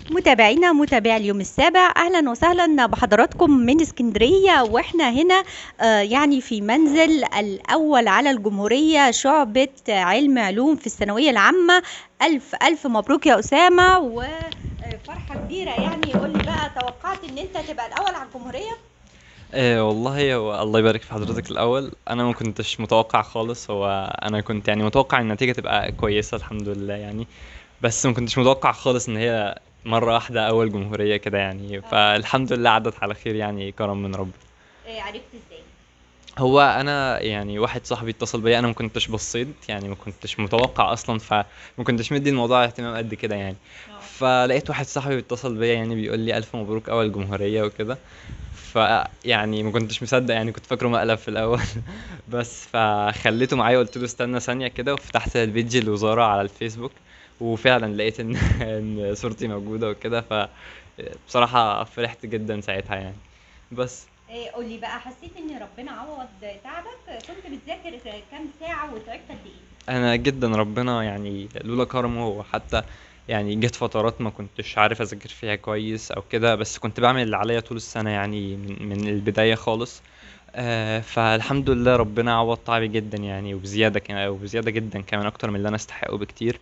متابعينا متابعي اليوم السابع اهلا وسهلا بحضراتكم من اسكندريه واحنا هنا آه، يعني في منزل الاول على الجمهوريه شعبه علم علوم في الثانويه العامه الف الف مبروك يا اسامه وفرحه كبيره يعني قول لي بقى توقعت ان انت تبقى الاول على الجمهوريه آه والله هو الله يبارك في حضرتك الأول أنا ما كنتش متوقع خالص هو أنا كنت يعني متوقع إن النتيجة تبقى كويسة الحمد لله يعني بس ما كنتش متوقع خالص إن هي مرة واحدة أول جمهورية كده يعني فالحمد لله عدت على خير يعني كرم من ربنا آه، عرفت ازاي هو أنا يعني واحد صاحبي اتصل بيا أنا ما كنتش بصيت يعني ما كنتش متوقع أصلا فما كنتش مدي الموضوع اهتمام قد كده يعني آه. فلقيت واحد صاحبي بيتصل بيا يعني بيقول لي ألف مبروك أول جمهورية وكده ف يعني ما كنتش مصدق يعني كنت فاكره مقلب في الأول بس فخليته معايا وقلت له استنى ثانية كده وفتحت البيج الوزارة على الفيسبوك وفعلا لقيت إن إن صورتي موجودة وكده ف بصراحة فرحت جدا ساعتها يعني بس آه، قول لي بقى حسيت ان ربنا عوض تعبك كنت بتذاكر كام ساعه وتعبت قد ايه انا جدا ربنا يعني لولا كرمه وحتى يعني جت فترات ما كنتش عارف اذاكر فيها كويس او كده بس كنت بعمل اللي عليا طول السنة يعني من, من البداية خالص آه فالحمد لله ربنا عوض تعبي جدا يعني وبزيادة كمان وبزيادة جدا كمان اكتر من اللي انا استحقه بكتير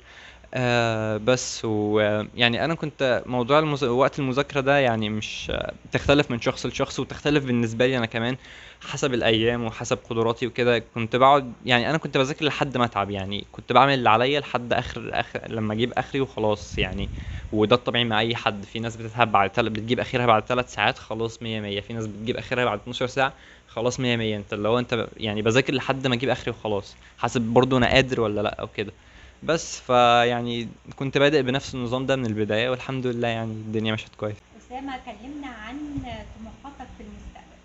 آه بس ويعني انا كنت موضوع المز... وقت المذاكرة ده يعني مش بتختلف من شخص لشخص وتختلف بالنسبة لي انا كمان حسب الايام وحسب قدراتي وكده كنت بقعد يعني انا كنت بذاكر لحد ما اتعب يعني كنت بعمل اللي عليا لحد اخر اخر لما اجيب اخري وخلاص يعني وده الطبيعي مع اي حد في ناس بتتعب بعد تل... بتجيب اخرها بعد ثلاث ساعات خلاص مية مية في ناس بتجيب اخرها بعد 12 ساعة خلاص مية مية انت اللي هو انت ب... يعني بذاكر لحد ما اجيب اخري وخلاص حسب برضو انا قادر ولا لا او كده بس فيعني كنت بادئ بنفس النظام ده من البداية والحمد لله يعني الدنيا مشت كويس اسامه كلمنا عن طموحاتك في المستقبل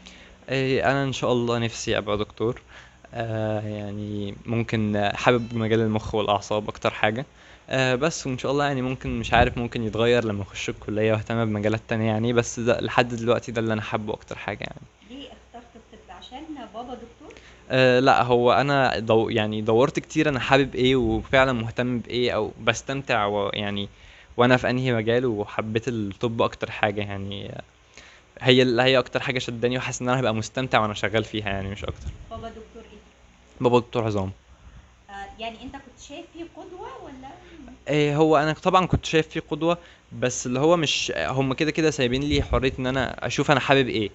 إيه انا ان شاء الله نفسي ابقى دكتور آه يعني ممكن آه، حابب مجال المخ والاعصاب اكتر حاجه آه بس وان شاء الله يعني ممكن مش عارف ممكن يتغير لما اخش الكليه واهتم بمجالات تانية يعني بس ده لحد دلوقتي ده اللي انا حابه اكتر حاجه يعني ليه اخترت الطب عشان بابا دكتور آه لا هو انا دو يعني دورت كتير انا حابب ايه وفعلا مهتم بايه او بستمتع ويعني وانا في انهي مجال وحبيت الطب اكتر حاجه يعني آه، هي اللي هي اكتر حاجه شداني وحاسس ان انا هبقى مستمتع وانا شغال فيها يعني مش اكتر بابا دكتور ايه بابا دكتور عظام آه، يعني انت كنت شايف فيه قدوه ولا إيه هو انا طبعا كنت شايف فيه قدوة بس اللي هو مش هم كده كده سايبين لي حرية ان انا اشوف انا حابب ايه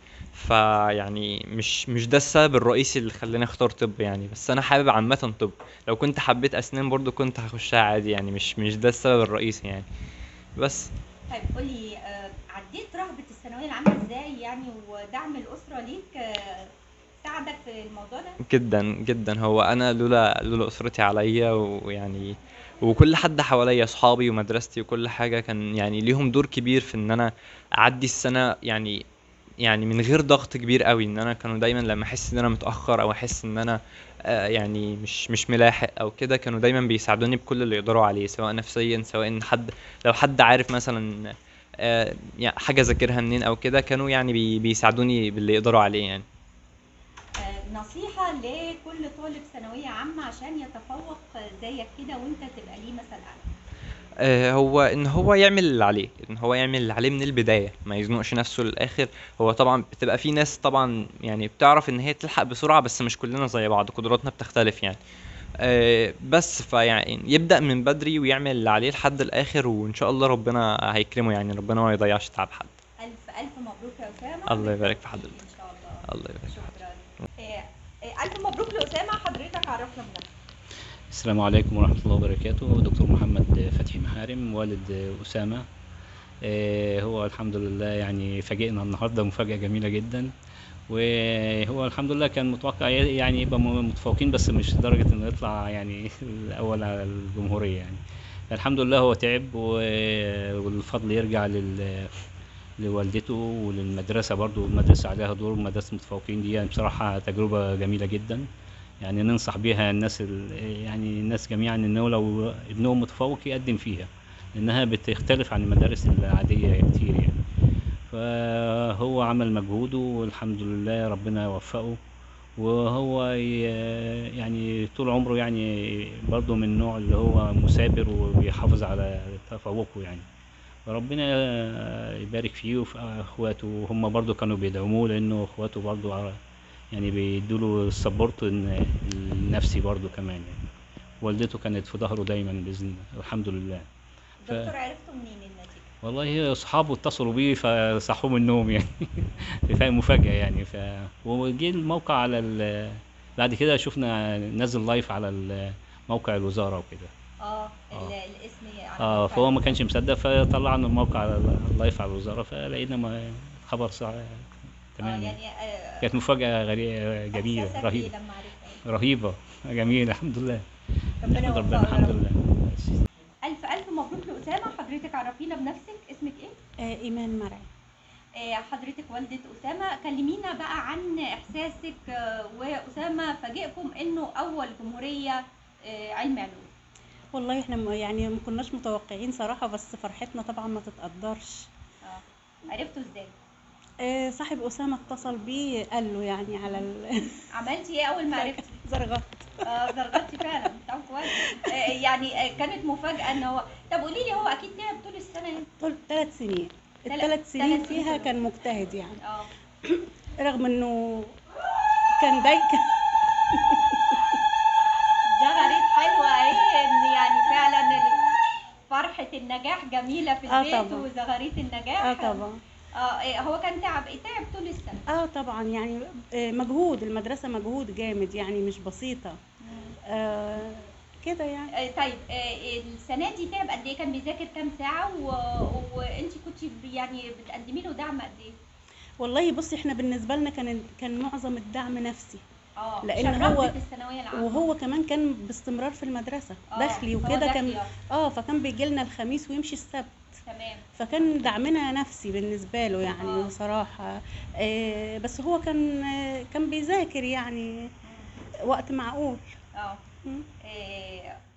فيعني مش مش ده السبب الرئيسي اللي خلاني اختار طب يعني بس انا حابب عامة طب لو كنت حبيت اسنان برضو كنت هخشها عادي يعني مش مش ده السبب الرئيسي يعني بس طيب قولي آه، عديت رهبة الثانوية العامة ازاي يعني ودعم الأسرة ليك آه، ساعدك في الموضوع ده؟ جدا جدا هو انا لولا لولا اسرتي عليا ويعني وكل حد حواليا اصحابي ومدرستي وكل حاجه كان يعني ليهم دور كبير في ان انا اعدي السنه يعني يعني من غير ضغط كبير قوي ان انا كانوا دايما لما احس ان انا متاخر او احس ان انا آه، يعني مش مش ملاحق او كده كانوا دايما بيساعدوني بكل اللي يقدروا عليه سواء نفسيا سواء ان حد لو حد عارف مثلا آه، يعني حاجه ذاكرها منين او كده كانوا يعني بي بيساعدوني باللي يقدروا عليه يعني آه، نصيحة لكل طالب ثانوية عامة عشان يتفوق زيك كده وانت تبقى ليه مثل أعلى آه، هو ان هو يعمل اللي عليه ان هو يعمل اللي عليه من البدايه ما يزنقش نفسه للاخر هو طبعا بتبقى في ناس طبعا يعني بتعرف ان هي تلحق بسرعه بس مش كلنا زي بعض قدراتنا بتختلف يعني آه، بس فيعني يبدا من بدري ويعمل اللي عليه لحد الاخر وان شاء الله ربنا هيكرمه يعني ربنا ما يضيعش تعب حد ألف ألف مبروك يا أسامة الله يبارك في بالتوفيق حضرتك إن شاء الله الله يبارك شكرا آه، آه، ألف مبروك لأسامة حضرتك عرفنا بنفسك السلام عليكم ورحمة الله وبركاته دكتور محمد فتحي محارم والد أسامة آه، هو الحمد لله يعني فاجئنا النهاردة مفاجأة جميلة جدا وهو الحمم لله كان متوقع ي- يعني يبقى م- متفوقين بس مش لدرجة انه يطلع يعني الأول على الجمهورية يعني الحمد لله هو تعب و- والفضل يرجع لل لوالدته وللمدرسة برضو المدرسة عليها دور مدرسة المتفوقين دي يعني بصراحة تجربة جميلة جدا يعني ننصح بيها الناس ال- يعني الناس جميعا انه لو ابنهم متفوق يقدم فيها لانها بتختلف عن المدارس العادية كتير يعني فهو عمل مجهوده والحمد لله ربنا يوفقه وهو ي- يعني طول عمره يعني برضه من النوع اللي هو مثابر وبيحافظ على تفوقه يعني فربنا يبارك فيه وفي اخواته هم برضو كانوا بيدعموه لانه اخواته برضو ع- يعني بيدوله السبورت الن- النفسي برضو كمان يعني والدته كانت في ظهره دايما باذن الله الحمد لله ف- دكتور عرفتوا منين النتيجه والله اصحابه اتصلوا بيه فصحوه من النوم يعني فاهم مفاجأة يعني ف وجه الموقع على ال... بعد كده شفنا نزل لايف على ال- موقع الوزارة وكده اه ال- آه. الاسم على اه موقع فهو ما كانش مصدق فطلعنا الموقع على اللايف على الوزارة فلقينا ما خبر صح آه تمام يعني آه كانت مفاجأة غريبة جميلة إحساسك رهيبة إيه لما عرفت رهيبة جميلة الحمد لله ربنا نحمد ربنا يوفقه يا الحمد رب. لله الف الف مبروك لاسامه حضرتك عرفينا بنفسك اسمك ايه آه، إيمان مرعي آه، حضرتك والدة أسامة كلمينا بقى عن إحساسك آه، وأسامة فاجئكم إنه أول جمهورية آه، علم علوم والله احنا م- يعني ما كناش متوقعين صراحة بس فرحتنا طبعا ما تتقدرش آه، عرفتوا إزاي؟ آه، صاحب أسامة اتصل بيه قال له يعني على ال- عملتي إيه أول ما عرفتي؟ زرغت اه زرغتي فعلا طب كويس آه، يعني آه، كانت مفاجأة إن هو طب قولي لي هو أكيد تعب طول السنة دي طول ثلاث سنين تل- الثلاث سنين تلات فيها سنين. كان مجتهد يعني اه رغم انه كان ضايق زغرت حلوة أهي إن يعني فعلا ال- فرحة النجاح جميلة في آه البيت طبعا. وزغاريت النجاح اه طبعا اه إيه، هو كان تعب إيه، تعب طول السنة اه طبعا يعني آه، مجهود المدرسة مجهود جامد يعني مش بسيطة آه كده يعني آه، طيب آه، السنه دي تعب قد ايه كان بيذاكر كام ساعه و... وانت كنت يعني بتقدمي له دعم قد ايه والله بصي احنا بالنسبة لنا كان كان معظم الدعم نفسي اه لأن شربت هو- في الثانويه العامه وهو كمان كان باستمرار في المدرسة آه، داخلي هو وكده كان داخلي، اه فكان بيجي لنا الخميس ويمشي السبت تمام فكان دعمنا نفسي بالنسبة له يعني آه. بصراحة آه بس هو كان آه كان بيذاكر يعني وقت معقول اه مم. آه،